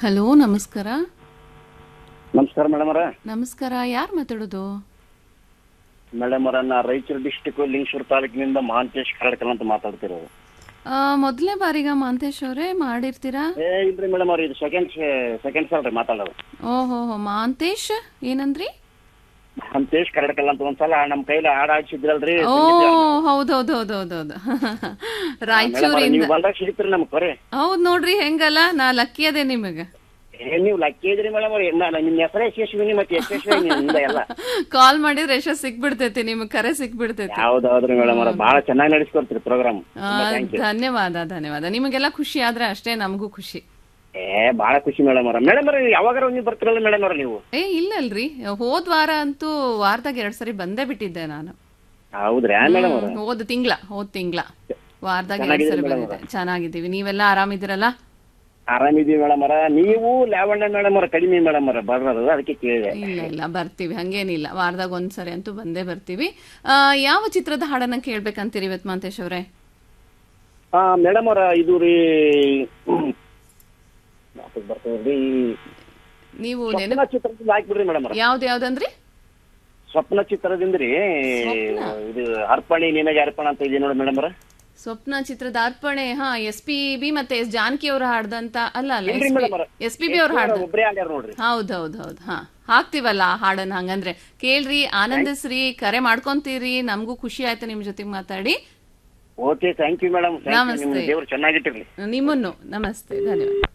Hello ನಮಸ್ಕಾರ ನಮಸ್ಕಾರ madam ಅವರ ನಮಸ್ಕಾರ ಯಾರು ಮಾತಾಡೋದು ಮೇಡಮ್ ಅವರ ನಾ ರಾಯಚೂರು ಡಿಸ್ಟಿಕ್ ಲಿಂಗಸೂರು ತಾಲೂಕಿನಿಂದ ಮಹಾಂತೇಶ್ ಕರಡ್ಕಲ್ ಅಂತ ಮಾತಾಡ್ತಿರೋದು ಆ, ಮೊದಲನೇ ಬಾರಿಗ ಮಾಂತೇಶ್ ಅವರೇ ಮಾಡಿರ್ತೀರಾ ಏ ಇಲ್ರಿ ಮೇಡಮ್ ಅವ್ರ ಇದು ಸೆಕೆಂಡ್ ಸೆಕೆಂಡ್ ಸಲ ರೀ ಮಾತಾಡೋದು ಓಹೋ ಹೋ ಮಾಂತೇಶ್ ಏನಂದ್ರಿ ಮಹಾಂತೇಶ್ ಕರಡ್ಕಲ್ ಅಂತ ಒಂದ್ಸಲ ನಮ್ಮ ಕೈಲಿ ಹಾಡ್ ಹಾಡ್ಸಿದ್ರಲ್ರಿ ಓ ಹೌದೌದು ಹೌದೌದೌದು ರಾಯಚೂರಿಂದ ನೀವು ಬಂದಾಗ ಸಿಗ್ತೀರಿ ನಮ್ ಕೊರೆ ಹೌದ್ ನೋಡ್ರಿ ಹೆಂಗಲ್ಲ ನಾ ಲಕ್ಕಿ ಅದೇ ನಿಮಗ ಏ ನೀವು ಲಕ್ಕಿ ಇದ್ರಿ ಮೇಡಮ್ ಅವ್ರ ನಿಮ್ ಹೆಸರೇ ಯಶಸ್ವಿನಿ ಮತ್ತೆ ಯಶಸ್ವಿ ನಿಮ್ದ ಎಲ್ಲ ಕಾಲ್ ಮಾಡಿದ್ರೆ ಎಷ್ಟ ಸಿಕ್ಬಿಡ್ತೈತಿ ನಿಮ್ಗ್ ಕರೆ ಸಿಕ್ಬಿಡ್ತೈತಿ ಹೌದೌದ್ರಿ ಮೇಡಮ್ ಅವ್ರ ಬಹಳ ಚೆನ್ನಾಗಿ ನಡೆಸ್ಕೊಡ್ತೀರಿ ಪ್ರೋಗ್ರಾಮ್ ಆ, ಧನ್ಯವಾದ ಧನ್ಯವಾದ ನಿಮಗೆಲ್ಲ ಖುಷಿ ಆದ್ರೆ ಅಷ್ಟೇ ನಮಗೂ ಖುಷಿ ಏ ಬಹಳ ಖುಷಿ ಮೇಡಮ್ ಅವ್ರ ಮೇಡಮ್ ಅವ್ರ ಯಾವಾಗಾರ ನೀವು ಬರ್ತಿರಲ್ಲ ಮೇಡಮ್ ಅವ್ರ ನೀವು ಏ ಇಲ್ಲಲ್ರಿ ಹೋದ್ ವಾರ ಅಂತೂ ವಾರದಾಗ ಎರಡ್ ಸರಿ ಬಂದೇ ಬಿಟ್ಟಿದ್ದೆ ನಾನು ಹೌದ್ರಾ ಮೇಡಮ್ ಅವ್ರ ಹ್ಮ್, ಹೋದ್ ತಿಂಗ್ಳ ಹೋದ್ ತಿಂಗ್ಳ ವಾರದಾಗ ಎರಡ್ ಸರಿ ಬಂದಿದ್ದೆ ಚೆನ್ನಾಗಿದ್ದೀವಿ ನೀವೆಲ್ಲ ಆರಾಮಿದ್ದೀರಲ್ಲ ಆರಾಮಿದೀವಿ ಮೇಡಮ್ ಅವರ ನೀವು ಲಾವಣ್ಯ ಮೇಡಮ್ ಅವ್ರ ಕಡಿಮೆ ಮೇಡಮ್ ಅವ್ರ ಬರೋದು ಅದಕ್ಕೆ ಕೇಳಿದೆ ಇಲ್ಲ ಇಲ್ಲ ಬರ್ತೀವಿ ಹಂಗೇನಿಲ್ಲ ವಾರದಾಗ ಒಂದ್ಸರಿ ಅಂತೂ ಬಂದೇ ಬರ್ತೀವಿ ಆ, ಯಾವ ಚಿತ್ರದ ಹಾಡನ್ನ ಕೇಳ್ಬೇಕಂತೀರಿ ಇವತ್ ಮಾಂತೇಶ್ ಅವ್ರೆ ಹಾ ಮೇಡಮ್ ಅವ್ರ ಇದು ರೀ ಜ್ಞಾಪಕ ಬರ್ತದ್ರಿ ನೀವು ನೆನ ಸ್ವಪ್ನ ಚಿತ್ರದಿಂದ ಹಾಕ್ಬಿಡ್ರಿ ಮೇಡಮ್ ಅವ್ರ ಯಾವ್ದು ಯಾವ್ದಂದ್ರಿ ಸ್ವಪ್ನ ಚಿತ್ರದಿಂದ ರೀ ಇದು ಅರ್ಪಣೆ ನಿನಗೆ ಅರ್ಪಣ ಅಂತ ಇದೆ ನೋಡಿ ಮೇಡಮ್ ಅವ್ರ ಸ್ವಪ್ನ ಚಿತ್ರದ ಅರ್ಪಣೆ ಹಾ ಎಸ್ ಪಿ ಬಿ ಮತ್ತೆ ಎಸ್ ಜಾನಕಿ ಅವರು ಹಾಡ್ದಂತ ಅಲ್ಲ ಅಲ್ಲ ಇಲ್ರಿ ಎಸ್ ಪಿ ಮೇಡಮ್ ಅವ್ರ ಎಸ್ ಪಿ ಬಿ ಅವ್ರು ಹಾಡ್ದ ಒಬ್ರೇ ಆಡ್ಯಾರ ನೋಡ್ರಿ ಹೌದ್ ಹೌದ್ ಹೌದ್ ಹಾ ಹಾಕ್ತಿವಲ್ಲ ಆ ಹಾಡನ್ನ ಹಂಗಂದ್ರೆ ಕೇಳ್ರಿ ಆನಂದಿಸ್ರಿ ಕರೆ ಮಾಡ್ಕೊಂತೀರಿ ನಮಗೂ ಖುಷಿ ಆಯ್ತು ನಿಮ್ ಜೊತೆಗೆ ಮಾತಾಡಿ ಓಕೆ ಥ್ಯಾಂಕ್ ಯು ಮೇಡಮ್ ನಿಮ್ ನಮಸ್ತೆ. ದೇವ್ರು ಚೆನ್ನಾಗಿಟ್ಟಿರ್ಲಿ ನಿಮ್ಮನ್ನು ನಮಸ್ತೆ ಧನ್ಯವಾದ